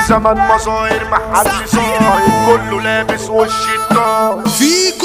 الزمن مظاهر محل صاير كله لابس وش الطار فيكو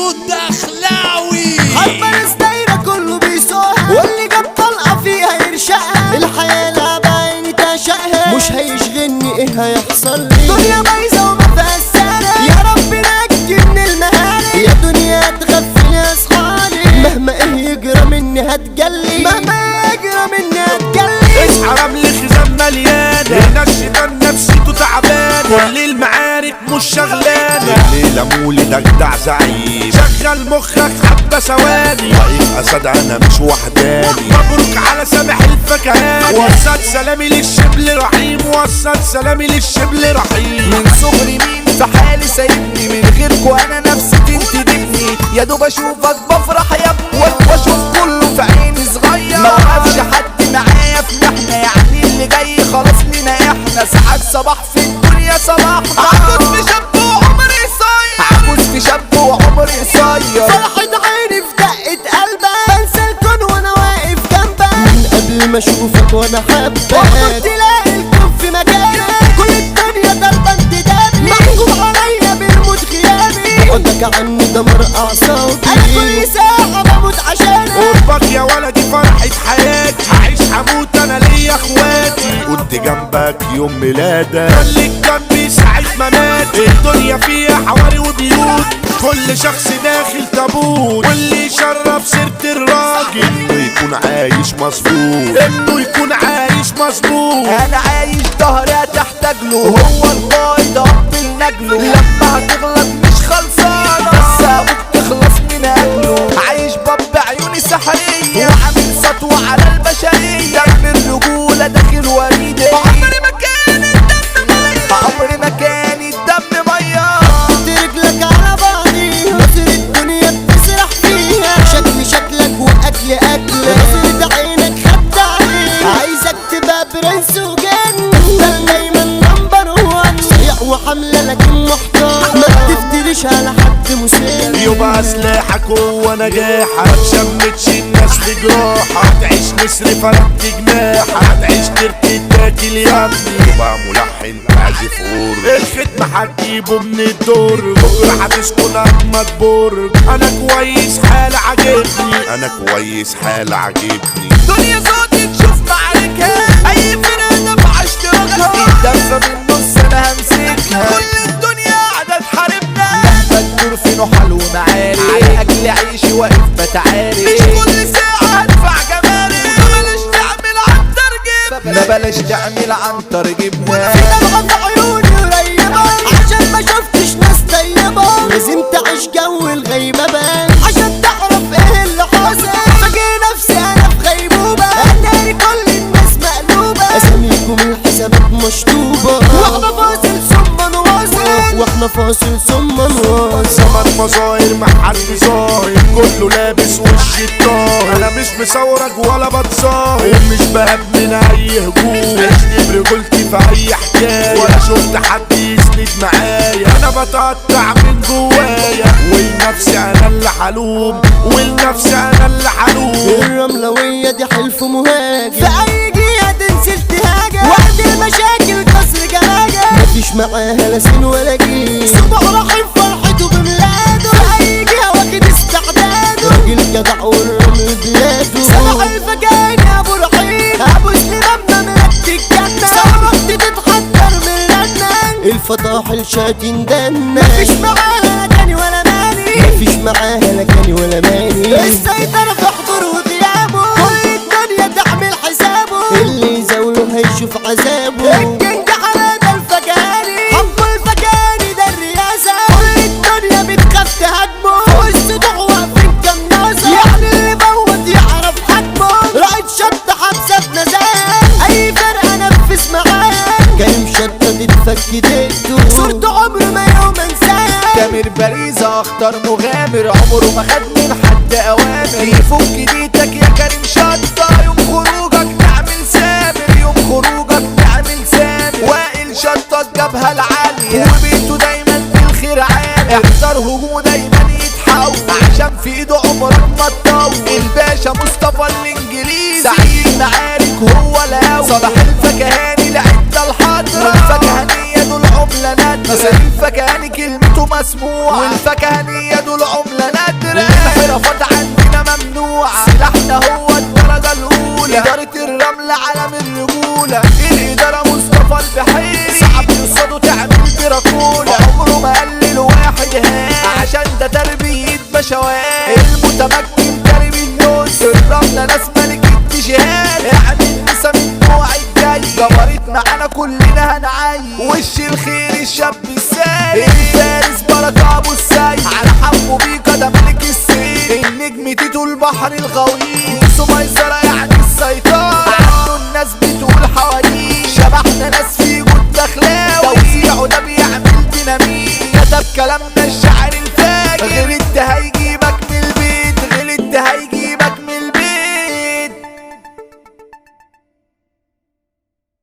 الدخلاوي حرب دايرة كله بيسوقها واللي جاب طلقة فيها يرشقها الحياة لعبة عيني تعشقها مش هيشغلني ايه هيحصل لي دنيا بايظة وما فيها السنة يا رب نجي من المهاري يا دنيا تغفل يا اصحابي مهما ايه يجرى مني هتجلي مهما يجرى مني هتجلي اصحى رمل خزان مليانة هنا الشيطان نفسيته تعبانة كل المعارك مش شغلانة الليلة مولي دجدع زعيم شغل مخك حبة ثواني واقف اسد انا مش وحداني مبروك على سامح الفكهاني وصل سلامي للشبل رحيم وصل سلامي للشبل رحيم من صغري مين في حالي سايبني من غيركوا انا نفسي تنتدبني يا دوب اشوفك بفرح يا ابني واشوف كله في عيني صغير ما وقفش حد معايا في محنة يعني اللي جاي خلاص لينا احنا ساعات صباح في الدنيا صباح عجوز في شاب وعمري قصير عجوز في شاب وعمري قصير فرحة عيني في دقة قلبك بنسى الكون وانا واقف جنبك من قبل ما اشوفك وانا حبك واحد تلاقي الكون في مكانك كل الدنيا ضربة انتدابي محكوم عليا بالموت غيابي بعدك عني دمر اعصابي انا كل ساعة بموت عشانك قربك يا ولدي فرحة حياتي هعيش هموت انا ليا اخواتي كنت جنبك يوم ميلادك خليك جنبي ساعة مماتي الدنيا فيها حواري وبيوت كل شخص داخل تابوت واللي يشرف سيرة الراجل انه يكون عايش مظبوط انه يكون عايش مظبوط انا عايش ظهري تحتاج له هو القايد اب النجله لما هتغلط مش خلصانه بس ابوك تخلص من اجله عايش باب عيوني سحريه وعامل سطوه على البشريه دم الرجوله داخل وريدي عمري ما كان الدم ميه عمري ما كان الدم ميه حط رجلك على بعضي مصر الدنيا بتسرح فيها شكل شكلك واكل اكلك نظرة عينك خدت عليك عايزك تبقى برنس وجن تفضل دايما نمبر وان صيع وحملة لكن محتار ما تفتريش على حد مسن يبقى سلاحك هو نجاحك شمتش الناس بجراحك هتعيش نسر فرقت جناحك هتعيش تركي تاكل يا ابني يبقى ملحن تعزف اور الختم هتجيبه من الدور بكره هتسكن اجمد برج انا كويس حال عاجبني انا كويس حال عاجبني دنيا صوتي تشوف معاركها اي فرقه نفع اشتراكها الدفه من النص انا همسكها كل الدنيا قاعده تحاربنا مهما تدور في نحل ومعارك على اجل عيشي واقف بتعارك مش كل ساعه هدفع جمارك ما بلاش تعمل عنتر جبنا ما بلاش تعمل عنتر جبنا دمعة في عيوني قريبة عشان ما شفتش ناس طيبة لازم تعيش جو الغيبة عشان تعرف ايه اللي حاصل فاكر نفسي انا في غيبوبة اتاري كل الناس مقلوبة اساميكم الحسابات مشطوبة واحنا فاصل ثم نواصل واحنا فاصل ثم نواصل زمن مظاهر محل ظاهر كله لابس وش الطاهر انا مش مصورك ولا بتصاهر ومش بهب من اي هجوم عشت برجولتي في اي حكايه ولا شفت حد يسند معايا انا بتقطع من جوايا ولنفسي انا اللي حلوم ولنفسي انا اللي حلوم الرملوية دي حلف مهاجم في أي جهة تنسي التهاجة وقت المشاكل كسر جلاجة مفيش معاها لا سين ولا جيل صبح رحيم فرحته بميلاده في أي جهة واخد استعداده راجل جدع والرمل بلاده سمع الفجاين يا أبو رحيم أبو سليمان مملكة الجنة صرخت تتحضر من الرنة الفطاحل شاتين دنا مفيش معاها لا كاني ولا ماني مفيش معاها لا كاني ولا ماني السيطرة في حضور وغيابه كل الدنيا تعمل حسابه اللي يزاوله هيشوف عذابه الجنج على ده الفجاني حب الفجاني ده الرياسة كل الدنيا بتخاف تهاجمه والسطوح واقفين كناسة يعني اللي موت يعرف حجمه رائد شط حبسة في نزال أي فرقة نفس معاه جاي مشطة تتفك ديته صورته عمره ما يوم انساه تامر باريزة اختار مغامر عمره ما خد من حد اوامر يفك ديتك يا كريم شطة يوم خروجك تعمل سامر يوم خروجك تعمل سامر وائل شطة الجبهة العالية وبيته دايما بالخير عالي احذر هجومه دايما يتحول عشان في ايده عمرك ما تطول الباشا مصطفى الانجليزي سعيد معارك هو الاول صلاح الفكهاني لعبة الحضرة والفكهانية دول مسموع والفكهانية دول عملة نادرة الانحرافات عندنا ممنوعة سلاحنا هو الدرجة الأولى إدارة الرمل علم الرجولة الإدارة مصطفى البحيري صعب يصادوا تعمل دراكولا عمره ما قلل واحد هان عشان ده تربية بشوات المتمكن تربي النص الرملة ناس ملك الجهاد اعمل نسا من نوع الجاي جبرت معانا كلنا هنعاي وش الخير الشاب السايق الفارس بركة ابو السيد على حبه بيكا ده ملك السيف النجم تيتو البحر الغويط سميسرة يعني السيطرة عنده الناس بتقول حواليه شبحنا ناس في جود دخلاوي توزيعه ده بيعمل ديناميت كتب كلامنا الشاعر الفاجر غير